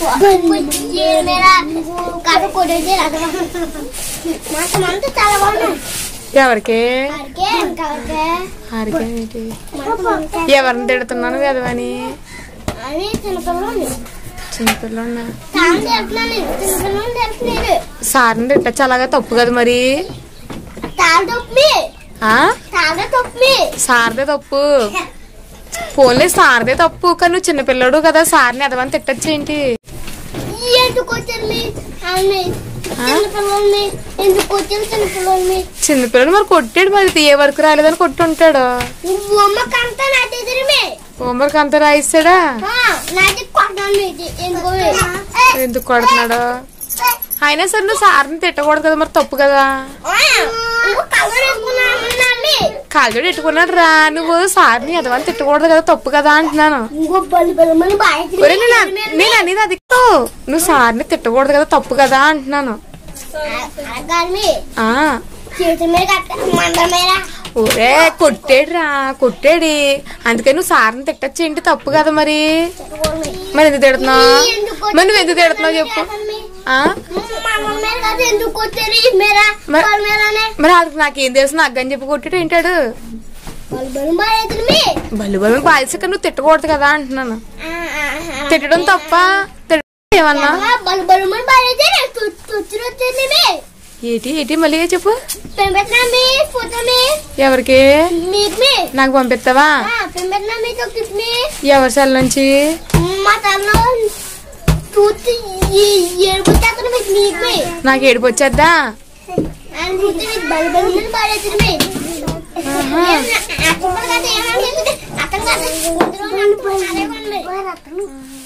ये मेरा काटो कोडे दे रहा మా సమంత చాలా బాగున్నాయి ఎవరికి ఆరికే ఇంకవరికే ఆరికే ఏంటి మా సమంత ఎవరిని తిడుతున్నాను కదవని అని చిన్నపిల్లలు చిన్నపిల్లన్నా తాను తెలుపుతున్నాను చిన్నపిల్లలు తెలుపుతున్నాడు సార్ని తిట్టచ్చు అలాగా తప్పు కదా మరి తాను తొప్పి ఆ తాను తొప్పి సార్దే తప్పు పోన్లే సార్దే తప్పు కానీ నువ్వు చిన్నపిల్లడు కదా సార్ని ఎదవని తిట్టచ్చు ఏంటి ఎందుకు వచ్చారు మీ అవును చిన్నపిల్లల్ని ఎందుకు వచ్చారు చిన్నపిల్లల్ని చిన్నపిల్లడు మరి కొట్టాడు మరి ఏ వరకు రాలేదని కొట్టుంటాడు అమ్మకంతా నా దగ్గరమే హోంవర్క్ అంతా రాయిస్తాడా నాది కొట్టాను ఇది ఎందుకు ఎందుకు కొడుతున్నాడు అయినా సరే నువ్వు సార్ని తిట్టకూడదు కదా మరి తప్పు కదా కలర్ వేసుకున్నాను కాళ్ళు పెట్టుకున్నాడు రా నువ్వు సార్ని ఎదవని తిట్టకూడదు కదా తప్పు కదా అంటున్నాను ఇంకో బలి బలమని బాగా ఒరే నేను అన్- నేను అనేది అది కాదు. నువ్వు సార్ని తిట్టకూడదు కదా తప్పు కదా అంటున్నాను అడగాలి ఆ చేతి మీద కట్ట మందల మీద ఒరే కొట్టాడు రా కొట్టాడు అందుకని నువ్వు సార్ని తిట్టచ్చు ఏంటి తప్పు కదా మరి మరి ఎందుకు తిడుతున్నావు మరి నువ్వు ఎందుకు తిడుతున్నావు చెప్పు ఆ మందల మీద కాదు ఎందుకు వచ్చారు ఈ మీద మరి- వాళ్ళ మీదనే మరి అది నాకేం తెలుసు నాకు అని చెప్పి కొట్టాడు ఏంటాడు బలి బలం బాగా మీ బలు బలు బాల్సి నువ్వు తిట్టకూడదు కదా అంటున్నాను తిట్టడం తప్ప తిట్టడం ఏమన్నా బలి బలమని బాగా తొచ్చులు వచ్చేది మీ ఏటి ఏటి మళ్ళీ చెప్పు పెంపెట్టినా మీ ఫోటో మీ ఎవరికి మీకు మీ నాకు పంపిస్తావా పెంపెట్టినా మీ తొక్కి మీ ఎవరి సెల్ నుంచి మా తనలో చూసి ఏడుపు చేతను మీకు మీకు మీ నాకు ఏడుపు వచ్చేద్దా ఆయన చూస్తే మీకు బలి బలమని బాగా మీ అక్కడ కాదు ఏమని అర్థం కాదు గుంటూరు అదే కొండి